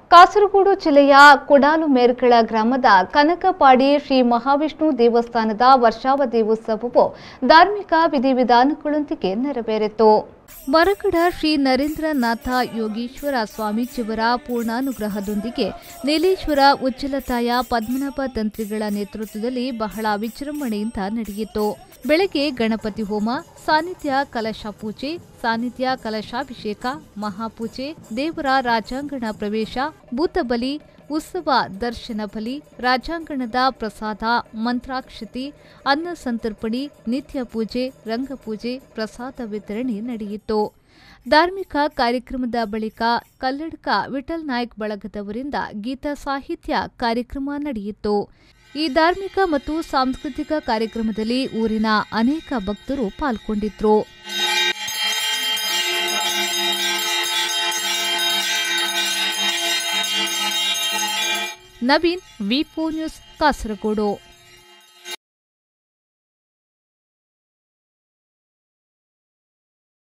ಕಾಸರಗೋಡು ಜಿಲ್ಲೆಯ ಕುಡಾಲು ಮೇರ್ಗಳ ಗ್ರಾಮದ ಕನಕಪಾಡಿ ಶ್ರೀ ಮಹಾವಿಷ್ಣು ದೇವಸ್ಥಾನದ ವರ್ಷಾವಧಿ ಉತ್ಸವವು ಧಾರ್ಮಿಕ ವಿಧಿವಿಧಾನಗಳೊಂದಿಗೆ ನೆರವೇರಿತು ಮರಕಡ ಶ್ರೀ ನರೇಂದ್ರನಾಥ ಯೋಗೀಶ್ವರ ಸ್ವಾಮೀಜಿಯವರ ಪೂರ್ಣಾನುಗ್ರಹದೊಂದಿಗೆ ನೀಲೇಶ್ವರ ಉಜ್ಜಲತಾಯ ಪದ್ಮನಾಭ ತಂತ್ರಿಗಳ ನೇತೃತ್ವದಲ್ಲಿ ಬಹಳ ವಿಜೃಂಭಣೆಯಿಂದ ನಡೆಯಿತು ಬೆಳಗ್ಗೆ ಗಣಪತಿ ಹೋಮ ಸಾನ್ನಿಧ್ಯ ಕಲಶ ಪೂಜೆ ಸಾನ್ನಿಧ್ಯ ಕಲಶಾಭಿಷೇಕ ಮಹಾಪೂಜೆ ದೇವರ ರಾಜಾಂಗಣ ಪ್ರವೇಶ ಭೂತಬಲಿ ಉತ್ಸವ ದರ್ಶನ ಬಲಿ ರಾಜಾಂಗಣದ ಪ್ರಸಾದ ಮಂತ್ರಾಕ್ಷತಿ ಅನ್ನ ಸಂತರ್ಪಣಿ ನಿತ್ಯ ಪೂಜೆ ರಂಗಪೂಜೆ ಪ್ರಸಾದ ವಿತರಣೆ ನಡೆಯಿತು ಧಾರ್ಮಿಕ ಕಾರ್ಯಕ್ರಮದ ಬಳಿಕ ಕಲ್ಲಡ್ಕ ವಿಠಲ್ ನಾಯ್ಕ್ ಬಳಗದವರಿಂದ ಗೀತ ಸಾಹಿತ್ಯ ಕಾರ್ಯಕ್ರಮ ನಡೆಯಿತು ಈ ಧಾರ್ಮಿಕ ಮತ್ತು ಸಾಂಸ್ಕೃತಿಕ ಕಾರ್ಯಕ್ರಮದಲ್ಲಿ ಊರಿನ ಅನೇಕ ಭಕ್ತರು ಪಾಲ್ಗೊಂಡಿದ್ರು ನವೀನ್ ವಿ ನ್ಯೂಸ್ ಕಾಸರಗೋಡು